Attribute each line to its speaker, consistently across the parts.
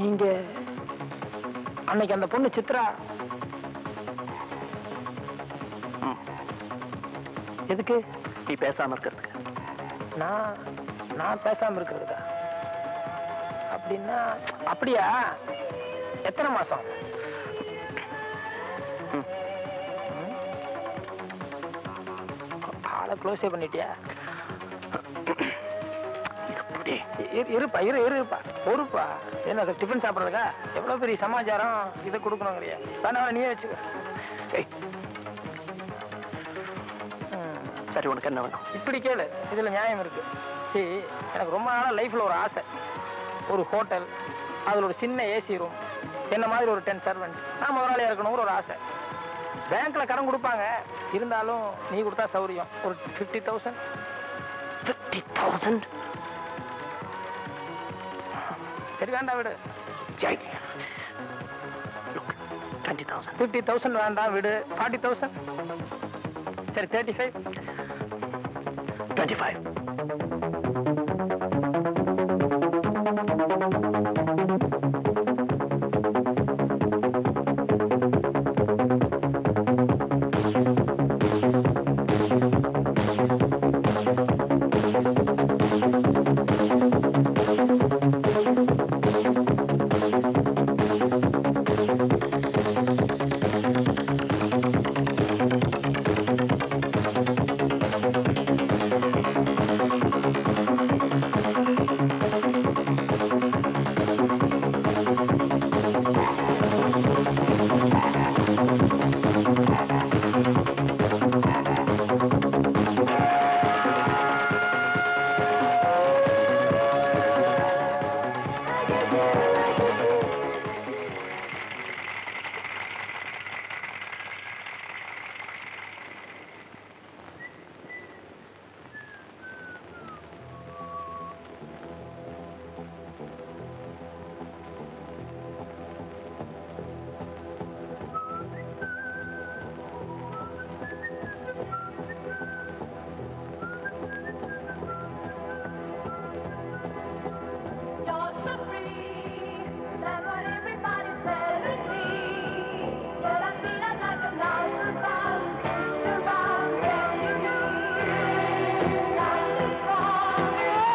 Speaker 1: நீங்க அன்னைக்கு அந்த பொண்ணு சித்ரா எதுக்கு
Speaker 2: நீ பேசாம இருக்கிறதுக்கு
Speaker 1: நான் நான் பேசாம இருக்கிறதுக்கா அப்படின்னா அப்படியா எத்தனை மாசம்
Speaker 2: ம்.
Speaker 1: ம். ஆளை க்ளோஸே பண்ணிட்டியா
Speaker 2: எப்படி
Speaker 1: இரு- இருப்பா இரு இரு இருப்பா பொறுப்பா என்ன அது டிஃபன் சாப்பிட்றதுக்கா எவ்வளவு பெரிய சமாச்சாரம் இதை கொடுக்கணுங்கிறியா வேணா வேணா நீயே வச்சுக்க
Speaker 2: ஏய்,
Speaker 1: ம்.
Speaker 2: சரி உனக்கு என்ன வேணும்
Speaker 1: இப்படி கேளு இதுல நியாயம் இருக்கு சரி எனக்கு ரொம்ப நாளா லைஃப்ல ஒரு ஆசை ஒரு ஹோட்டல் அதுல ஒரு சின்ன ஏசி ரூம் என்ன மாதிரி ஒரு டென் சர்வெண்ட் நான் முதலாளியா இருக்கணுங்கிற ஒரு ஆசை பேங்க்ல கடன் கொடுப்பாங்க இருந்தாலும் நீ கொடுத்தா சௌரியம் ஒரு ஃபிஃப்டி தௌசண்ட்
Speaker 2: ஃபிஃப்டி தௌசண்ட்
Speaker 1: சரி வேண்டாம் விடு
Speaker 2: டுவெண்ட்டி தௌசண்ட்
Speaker 1: ஃபிஃப்டி தௌசண்ட் வேண்டாம் விடு ஃபார்ட்டி தௌசண்ட் சரி thirty five
Speaker 2: twenty five
Speaker 3: You're so free, that's what everybody's telling me. But I feel like a thousand pounds around telling me something's wrong.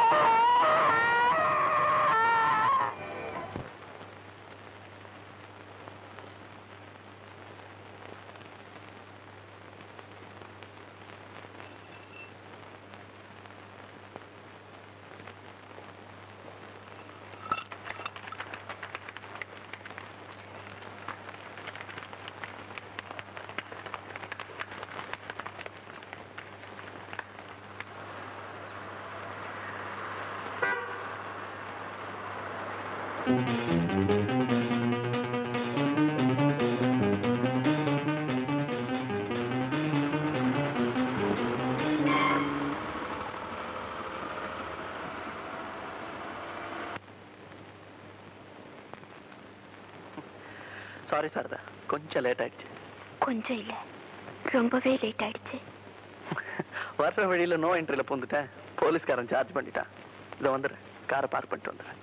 Speaker 2: Sorry Sharada கொஞ்சம் late ஆயிடுச்சு
Speaker 4: கொஞ்சம் இல்ல ரொம்பவே late ஆயிடுச்சு
Speaker 2: வர்ற வழியில நோ என்ட்ரில பூந்துட்டேன் போலீஸ்காரன் சார்ஜ் பண்ணிட்டான் இதை வந்துடுறேன் காரை பார்க் பண்ணிட்டு வந்துடுறேன்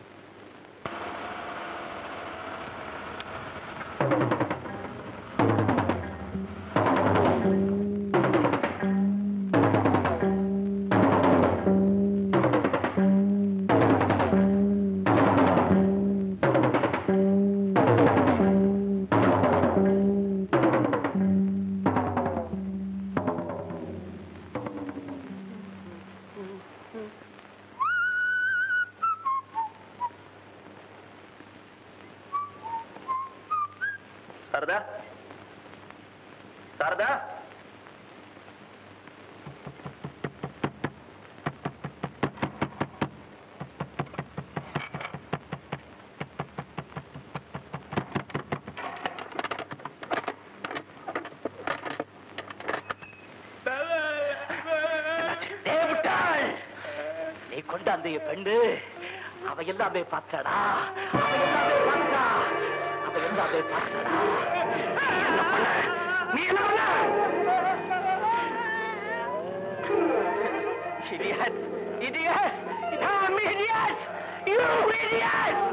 Speaker 2: சாரதா சாரதா
Speaker 5: தேவட்டாள் நீ கொண்டாந்த என் பெண்ணு அவ எல்லாமே பார்த்தாடா அவ எல்லாமே பார்த்தா அவ எல்லாமே பார்த்தாடா நீ என்ன பண்ண நீ என்ன பண்ண Idiot! Idiot! You damn idiot! You idiot!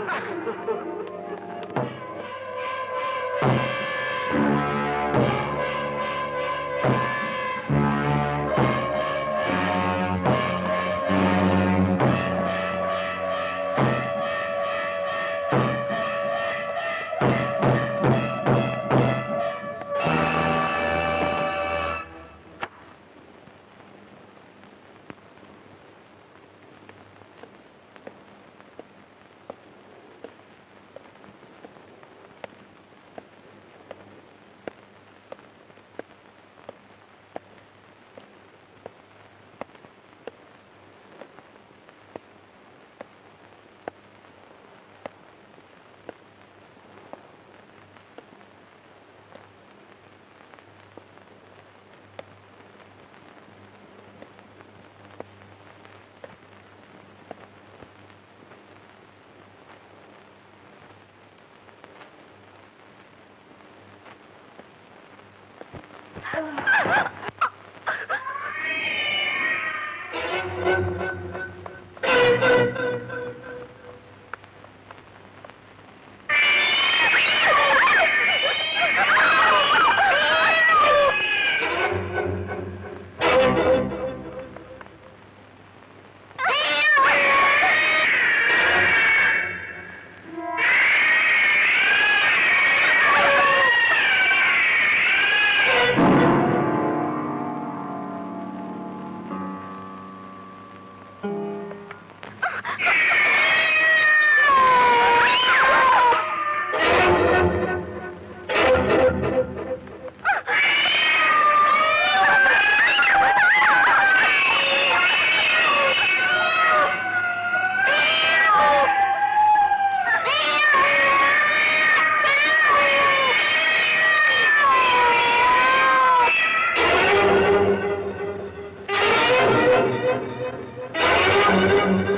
Speaker 3: Thank you.